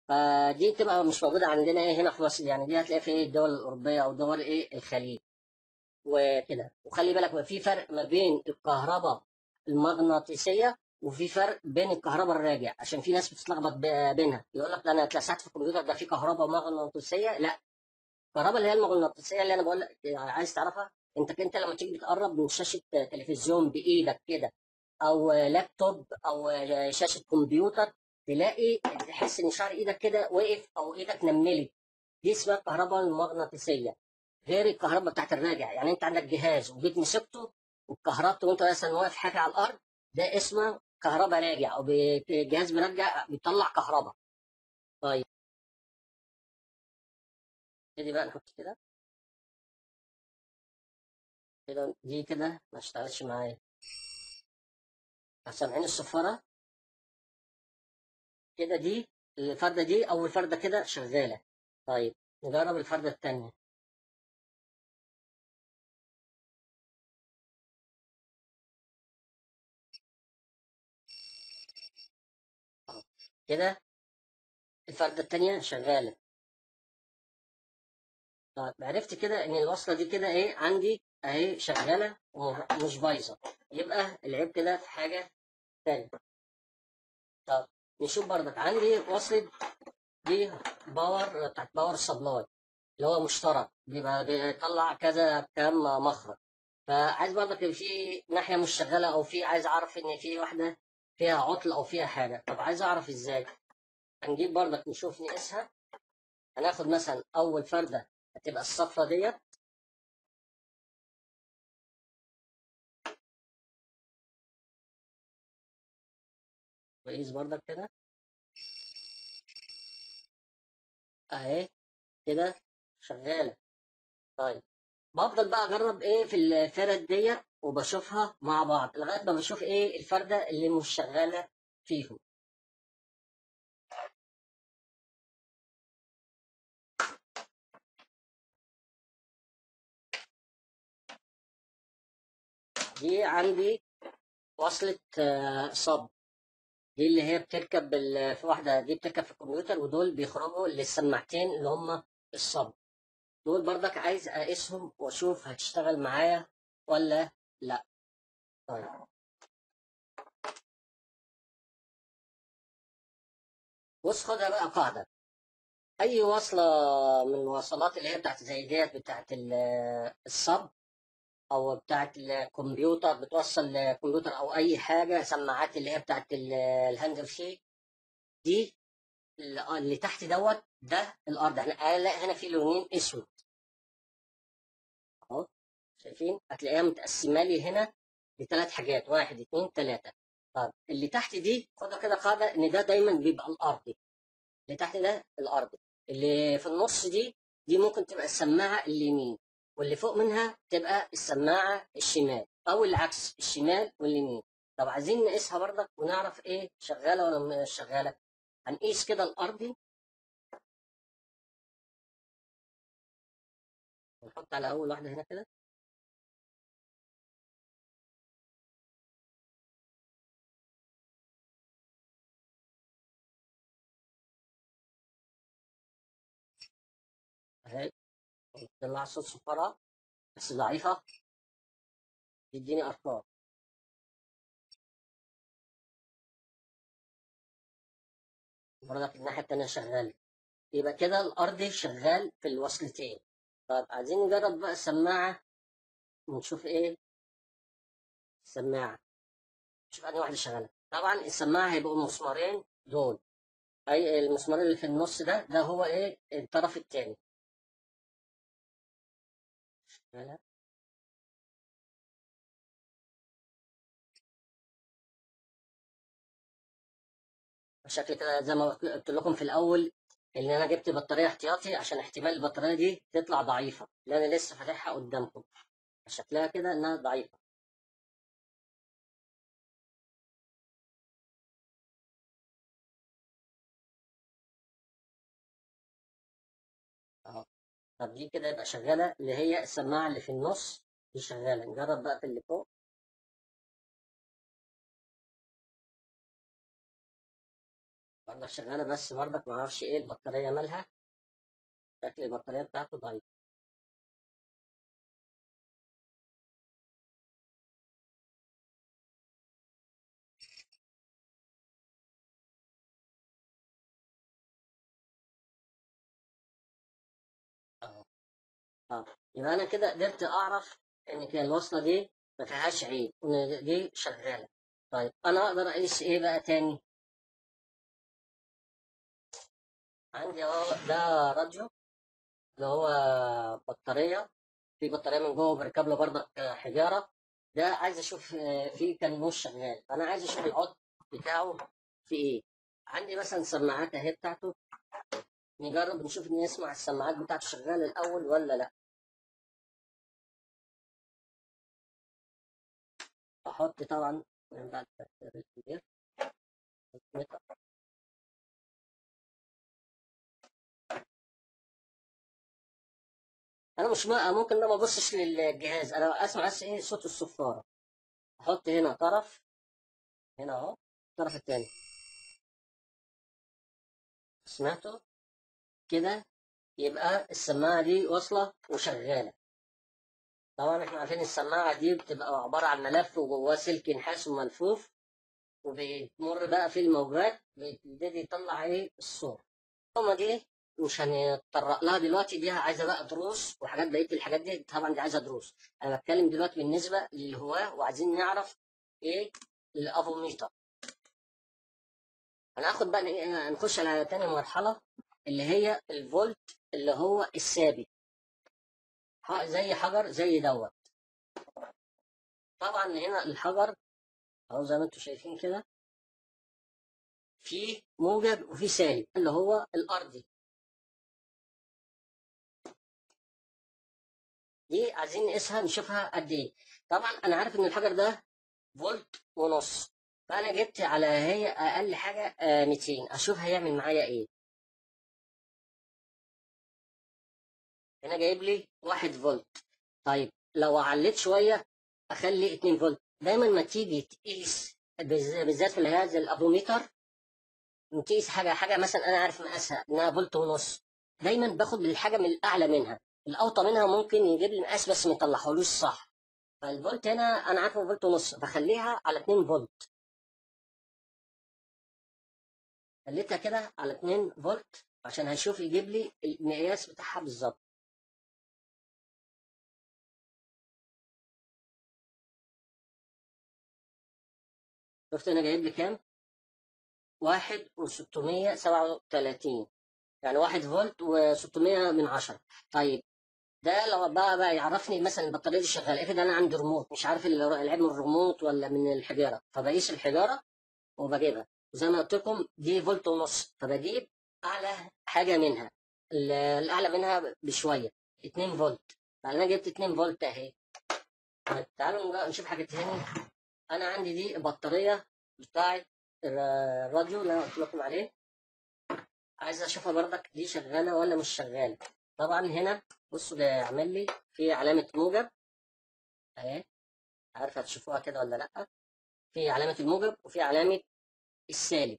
فدي بتبقى مش موجوده عندنا ايه هنا في مصر يعني دي هتلاقيها في ايه الدول الاوروبيه او دول ايه الخليج وكده وخلي بالك ما في فرق ما بين الكهرباء المغناطيسيه وفي فرق بين الكهرباء الراجع عشان في ناس بتتلخبط ب- بينها يقول لك ده انا اتلسعت في الكمبيوتر ده في كهرباء مغناطيسيه لا الكهرباء اللي هي المغناطيسيه اللي انا بقول لك يعني عايز تعرفها انت انت لما تيجي بتقرب من شاشه تلفزيون بايدك كده او لابتوب او شاشه كمبيوتر تلاقي تحس ان شعر ايدك كده وقف او ايدك نملت دي اسمها الكهرباء المغناطيسيه غير الكهرباء بتاعت الراجع يعني انت عندك جهاز وجيت مسكته واتكهربت وانت مثلا واقف حاجه على الارض ده اسمه كهرباء راجع او بي- جهاز بيرجع بيطلع كهرباء طيب دي بقى نحط كده كده دي كده ما اشتغلتش معايا سامعين الصفاره كده دي الفردة دي أول فردة كده شغالة طيب نجرب الفردة التانية أهو. كده الفردة التانية شغالة طيب عرفت كده إن الوصلة دي كده إيه عندي أهي شغالة ومش بايظة يبقى العيب كده في حاجة تانية طب نشوف برضك عندي وصلة دي باور بتاعت باور سبلاي اللي هو مشترك بيبقى بيطلع كذا كام مخرج فعايز برضك في ناحية مش شغالة أو في عايز أعرف إن في واحدة فيها عطل أو فيها حاجة طب عايز أعرف إزاي هنجيب برضك نشوف نقيسها هناخد مثلا أول فردة هتبقى الصفرة ديت وقيس برضك كده أهي كده شغالة طيب بفضل بقى أجرب إيه في الفرد ديت وبشوفها مع بعض لغاية ما بشوف إيه الفردة اللي مش شغالة فيهم دي عندي وصلة آه، صب دي اللي هي بتركب بال... في واحدة دي بتركب في الكمبيوتر ودول بيخرجوا للسماعتين اللي هم الصب دول برضك عايز اقيسهم واشوف هتشتغل معايا ولا لا طيب بص خدها بقى قاعدة أي وصلة من الوصلات اللي هي بتاعت زي ديت بتاعت ال- الصب أو بتاعت الكمبيوتر بتوصل لكمبيوتر أو أي حاجة سماعات اللي هي بتاعت ال- الهاند فري دي اللي اللي تحت دوت ده الأرض احنا لا هنا في لونين أسود أهو شايفين هتلاقيها متقسمة لي هنا لثلاث حاجات واحد اتنين تلاتة طب اللي تحت دي خدها كده قاعدة إن ده دايما بيبقى الأرضي اللي تحت ده الأرضي اللي في النص دي دي ممكن تبقى السماعة اليمين واللي فوق منها تبقى السماعة الشمال أو العكس الشمال واليمين طب عايزين نقيسها برضك ونعرف إيه شغالة ولا مش شغالة هنقيس كده الأرضي ونحط على أول واحدة هنا كده أهي بتطلع صوت صفارة بس ضعيفة تديني أرقام برضك الناحية التانية شغالة يبقى كده الأرضي شغال في الوصلتين طب عايزين نجرب بقى السماعة ونشوف إيه السماعة نشوف أنهي واحدة شغالة طبعا السماعة هيبقوا مسمارين دول أي المسمار اللي في النص ده ده هو إيه الطرف التاني شغالة بشكل كده زي ما قلت لكم في الأول إن أنا جبت بطارية احتياطي عشان احتمال البطارية دي تطلع ضعيفة لأن أنا لسه فاتحها قدامكم شكلها كده إنها ضعيفة أهو طب دي كده يبقى شغالة اللي هي السماعة اللي في النص دي شغالة نجرب بقى في اللي فوق برضك شغالة بس برضك معرفش ايه البطارية مالها شكل البطارية بتاعته ضعيف اهو اه يبقى انا كده قدرت اعرف ان كان الوصلة دي ما فيهاش عيب وان دي شغالة طيب انا اقدر اقيس ايه بقى تاني عندي اهو ده راديو اللي هو بطارية في بطارية من جوه بركب له برضك حجارة ده عايز اشوف آه، فيه كان مش شغال فانا عايز اشوف العطل بتاعه في ايه عندي مثلا سماعات اهي بتاعته نجرب نشوف نسمع السماعات بتاعته شغالة الاول ولا لا احط طبعا من بعد الكبير انا مش بقى ممكن ده ما ابصش للجهاز انا اسمع بس ايه صوت الصفاره احط هنا طرف هنا اهو الطرف التاني سمعته كده يبقى السماعه دي واصله وشغاله طبعا احنا عارفين السماعه دي بتبقى عباره عن ملف وجواه سلك نحاس وملفوف وبيمر بقى في الموجات بيبتدي يطلع ايه الصوت هما دي مش هنتطرق لها دلوقتي دي عايزه بقى دروس وحاجات بقيه الحاجات دي طبعا دي عايزه دروس انا بتكلم دلوقتي بالنسبه للهواه وعايزين نعرف ايه الافوميتر هناخد بقى ن- نخش على تاني مرحله اللي هي الفولت اللي هو الثابت ح- زي حجر زي دوت طبعا هنا الحجر اهو زي ما انتم شايفين كده في موجب وفي سالب اللي هو الارضي دي عايزين نقيسها نشوفها قد ايه طبعا انا عارف ان الحجر ده فولت ونص فانا جبت على هي اقل حاجه آه، 200 اشوف هيعمل معايا ايه هنا جايب لي 1 فولت طيب لو عليت شويه اخلي 2 فولت دايما ما تيجي تقيس بالز- بالذات في الجهاز الافوميتر تقيس حاجه حاجه مثلا انا عارف مقاسها انها فولت ونص دايما باخد الحاجه من الاعلى منها الاوطى منها ممكن يجيب لي مقاس بس ما يطلعهولوش صح فالفولت هنا انا عارفه فولت ونص بخليها على 2 فولت خليتها كده على 2 فولت عشان هشوف يجيب لي المقياس بتاعها بالظبط شفت انا جايب لي كام؟ واحد وستمية سبعة وتلاتين يعني واحد فولت وستمية من عشرة طيب ده لو بقى بقى يعرفني مثلا البطارية دي شغالة افرض انا عندي ريموت مش عارف ال- العيب من الريموت ولا من الحجارة فبقيس الحجارة وبجيبها وزي ما قلت لكم دي فولت ونص فبجيب اعلى حاجة منها ال- الاعلى منها بشوية 2 فولت فانا جبت 2 فولت اهي طيب تعالوا بقى نشوف حاجة تاني انا عندي دي بطارية بتاعت الراديو اللي انا قلت لكم عليه عايز اشوفها برضك دي شغاله ولا مش شغاله طبعا هنا بصوا ده يعمل لي في علامه موجب اهي عارف هتشوفوها كده ولا لا في علامه الموجب وفي علامه السالب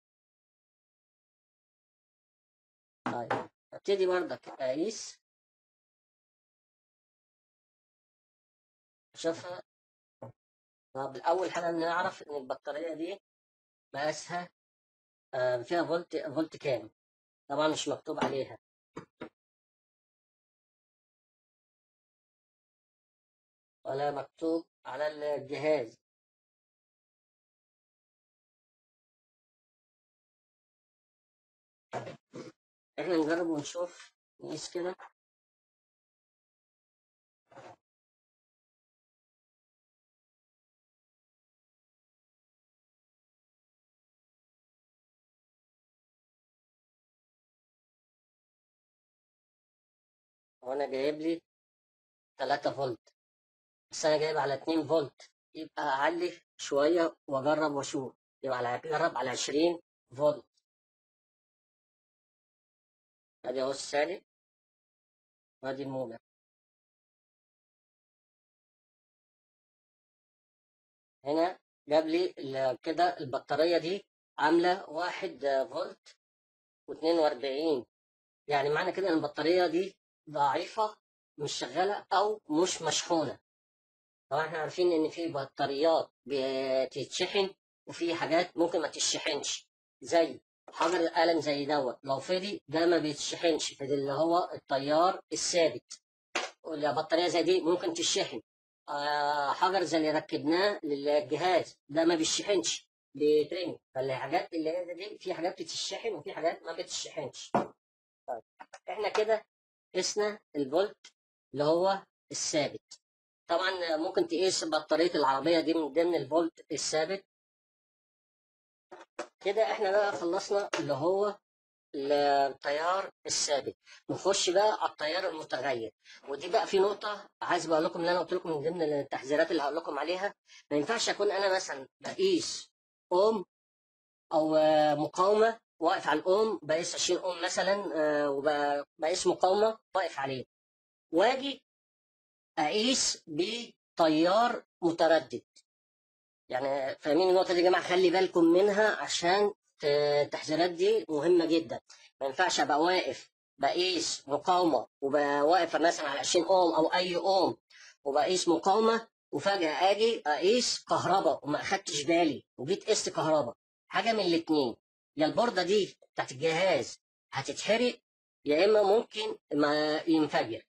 طيب ابتدي برضك اقيس اشوفها طب الاول حاجه نعرف ان البطاريه دي مقاسها آه، فيها فولت فولت كام طبعا مش مكتوب عليها ولا مكتوب على الجهاز احنا نجرب ونشوف نقيس كده وانا جايب لي 3 فولت بس انا جايب على 2 فولت يبقى اعلي شويه واجرب واشوف يبقى على اجرب على 20 فولت ادي اهو السالب وادي الموجب هنا جاب لي ال- كده البطاريه دي عامله 1 فولت و42 يعني معنى كده ان البطاريه دي ضعيفه مش شغاله او مش مشحونه طبعا احنا عارفين ان في بطاريات بتتشحن وفي حاجات ممكن ما تتشحنش زي حجر القلم زي دوت لو فضي ده ما بيتشحنش فده اللي هو التيار الثابت والبطاريه زي دي ممكن تشحن آه، حجر زي اللي ركبناه للجهاز ده ما بيشحنش بيترمي فالحاجات اللي هي دي في حاجات بتتشحن وفي حاجات ما بتتشحنش طيب احنا كده قسنا الفولت اللي هو الثابت طبعا ممكن تقيس بطاريه العربيه دي من ضمن الفولت الثابت كده احنا بقى خلصنا اللي هو التيار الثابت نخش بقى على التيار المتغير ودي بقى في نقطة عايز بقول لكم اللي انا قلت لكم من ضمن التحذيرات اللي هقول لكم عليها ما ينفعش اكون انا مثلا بقيس اوم او آه، مقاومة واقف على الاوم بقيس 20 اوم مثلا آه، وبقيس مقاومة واقف عليه واجي اقيس بتيار متردد يعني فاهمين النقطة دي يا جماعة خلي بالكم منها عشان التحذيرات دي مهمة جدا ما ينفعش ابقى واقف بقيس مقاومة وواقف مثلا على 20 اوم او اي اوم وبقيس مقاومة وفجأة اجي اقيس كهرباء وما اخدتش بالي وجيت قست كهرباء حاجة من الاتنين يا البوردة دي بتاعت الجهاز هتتحرق يا اما ممكن ما ينفجر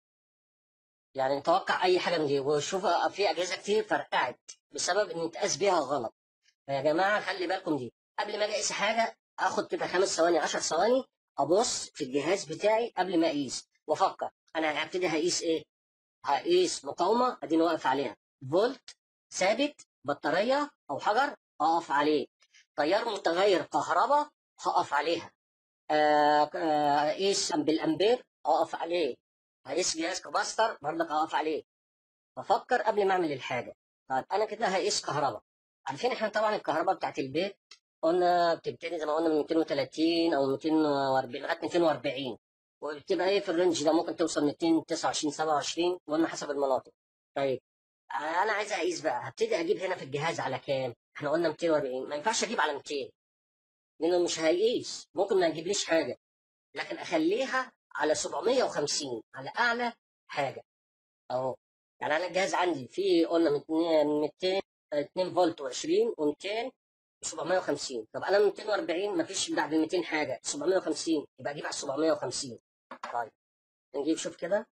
يعني نتوقع اي حاجه من دي وشوف في اجهزه كتير فرقعت بسبب ان اتقاس بيها غلط فيا جماعه خلي بالكم دي قبل ما اجي اقيس حاجه اخد كده خمس ثواني 10 ثواني ابص في الجهاز بتاعي قبل ما اقيس وافكر انا هبتدي هقيس ايه هقيس مقاومه اديني واقف عليها فولت ثابت بطاريه او حجر اقف عليه تيار متغير كهرباء هقف عليها آه، آه، اقيس بالامبير اقف عليه هقيس جهاز كباستر برضك اقف عليه بفكر قبل ما اعمل الحاجه طيب انا كده هقيس كهرباء عارفين احنا طبعا الكهرباء بتاعت البيت قلنا بتبتدي زي ما قلنا من 230 او 240 لغايه 240 وبتبقى ايه في الرينج ده ممكن توصل 229 27 قلنا حسب المناطق طيب انا عايز اقيس بقى هبتدي اجيب هنا في الجهاز على كام احنا قلنا 240 ما ينفعش اجيب على 200 لانه مش هيقيس ممكن ما يجيبليش حاجه لكن اخليها على 750 على اعلى حاجه اهو يعني انا الجهاز عندي فيه قلنا من 200 2 فولت و20 و200 750 طب انا 240 مفيش بعد ال 200 حاجه 750 يبقى اجيب على 750 طيب نجيب شوف كده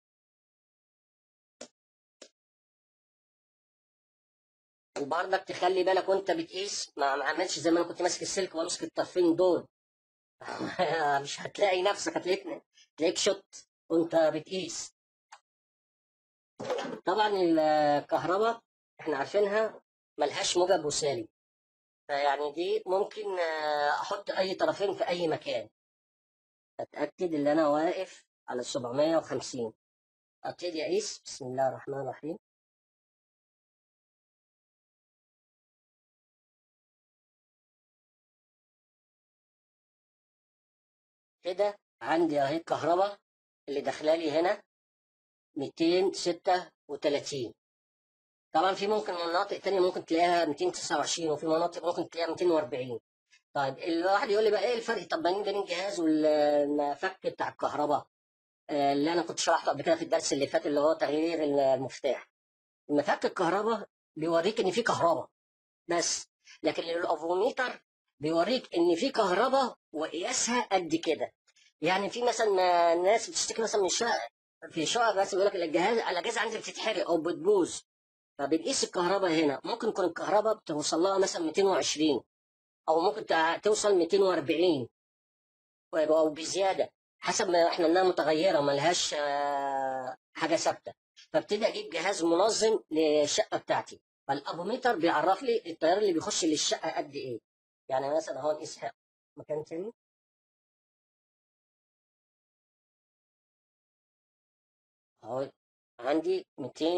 وبرضك تخلي بالك وانت بتقيس ما عملش زي ما انا كنت ماسك السلك وامسك الطرفين دول مش هتلاقي نفسك هتلاقيك تلاقيك شط وانت بتقيس طبعا الكهرباء احنا عارفينها ملهاش موجب وسالب فيعني دي ممكن آه، احط اي طرفين في اي مكان اتاكد ان انا واقف على 750 ابتدي اقيس بسم الله الرحمن الرحيم كده عندي اهي الكهرباء اللي داخله لي هنا 236 طبعا في ممكن مناطق تانية ممكن تلاقيها 229 وفي مناطق ممكن تلاقيها 240 طيب الواحد يقول لي بقى ايه الفرق طب بين الجهاز والمفك بتاع الكهرباء آه، اللي انا كنت شرحته قبل كده في الدرس اللي فات اللي هو تغيير المفتاح مفك الكهرباء بيوريك ان في كهرباء بس لكن الافوميتر بيوريك ان في كهرباء وقياسها قد كده يعني في مثلا ناس بتشتكي مثلا من الشقه في شقق بس بيقول لك الجهاز الاجهزه عندي بتتحرق او بتبوظ فبنقيس الكهرباء هنا ممكن تكون الكهرباء بتوصل لها مثلا 220 او ممكن توصل 240 او بزياده حسب ما احنا انها متغيره ملهاش آه، حاجه ثابته فابتدي اجيب جهاز منظم للشقه بتاعتي فالابوميتر بيعرف لي التيار اللي بيخش للشقه قد ايه يعني مثلا اهو نقيس مكان تاني اهو عندي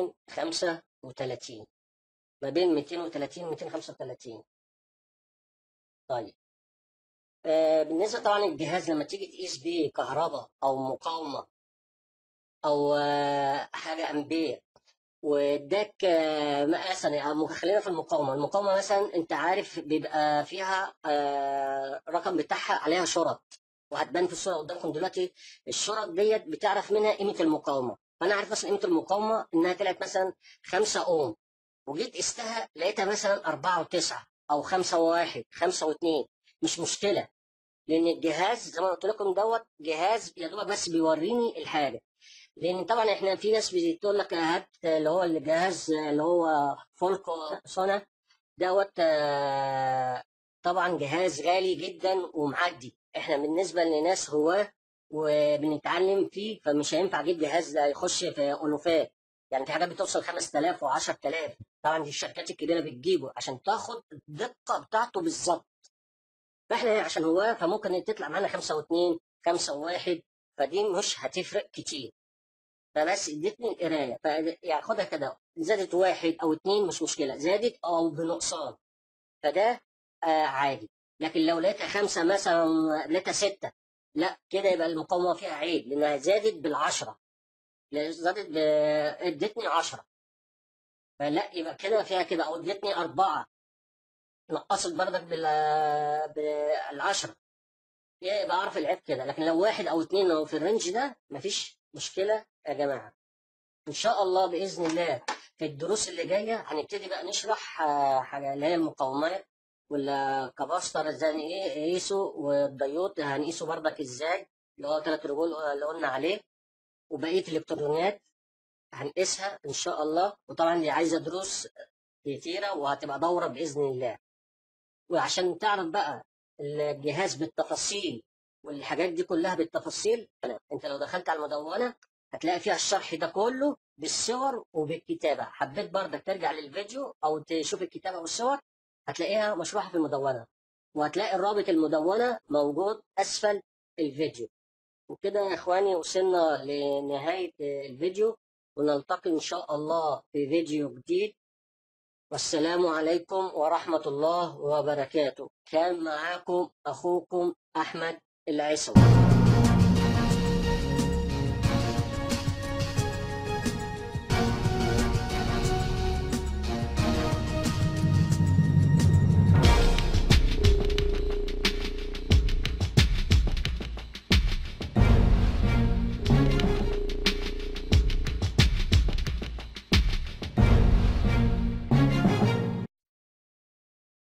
235 ما بين 230 و 235 طيب آه بالنسبة طبعا الجهاز لما تيجي تقيس بيه كهرباء أو مقاومة أو آه حاجة أمبير واداك آه، مثلا يعني خلينا في المقاومه المقاومه مثلا انت عارف بيبقى فيها آه، رقم بتاعها عليها شرط وهتبان في الصوره قدامكم دلوقتي الشرط ديت بتعرف منها قيمه المقاومه فانا عارف مثلا قيمه المقاومه انها طلعت مثلا 5 اوم وجيت قستها لقيتها مثلا 4 و9 او 5 و1 5 و2 مش مشكله لان الجهاز زي ما قلت لكم دوت جهاز يا دوب بس بيوريني الحاجه لان طبعا احنا في ناس بتقول لك هات اللي هو الجهاز اللي هو فولكو سونا دوت آه، طبعا جهاز غالي جدا ومعدي احنا بالنسبه لناس هواه وبنتعلم فيه فمش هينفع اجيب جهاز يخش في الوفات يعني في حاجات بتوصل 5000 و10000 طبعا دي الشركات الكبيره بتجيبه عشان تاخد الدقه بتاعته بالظبط فاحنا عشان هواه فممكن تطلع معانا 5 و2 5 و1 فدي مش هتفرق كتير فبس ادتني القرايه يعني خدها كده زادت واحد او اتنين مش مشكله زادت او بنقصان فده آه عادي لكن لو لقيتها خمسه مثلا لقيتها سته لا كده يبقى المقاومه فيها عيب لانها زادت بالعشره زادت ب... ادتني عشره فلا يبقى كده فيها كده او ادتني اربعه نقصت بردك بال بالعشره يبقى اعرف العيب كده لكن لو واحد او اتنين لو في الرينج ده مفيش مشكله يا جماعه ان شاء الله باذن الله في الدروس اللي جايه هنبتدي بقى نشرح آه، حاجه اللي هي المقاومات والكباستر ازاي نقيسه والديود هنقيسه بردك ازاي اللي هو ثلاث رجول اللي قلنا عليه وبقيه الالكترونيات هنقيسها ان شاء الله وطبعا دي عايزه دروس كتيره وهتبقى دوره باذن الله وعشان تعرف بقى الجهاز بالتفاصيل والحاجات دي كلها بالتفاصيل انت لو دخلت على المدونه هتلاقي فيها الشرح ده كله بالصور وبالكتابه حبيت برضك ترجع للفيديو او تشوف الكتابه والصور هتلاقيها مشروحه في المدونه وهتلاقي الرابط المدونه موجود اسفل الفيديو وكده يا اخواني وصلنا لنهايه الفيديو ونلتقي ان شاء الله في فيديو جديد والسلام عليكم ورحمه الله وبركاته كان معاكم اخوكم احمد العيسوي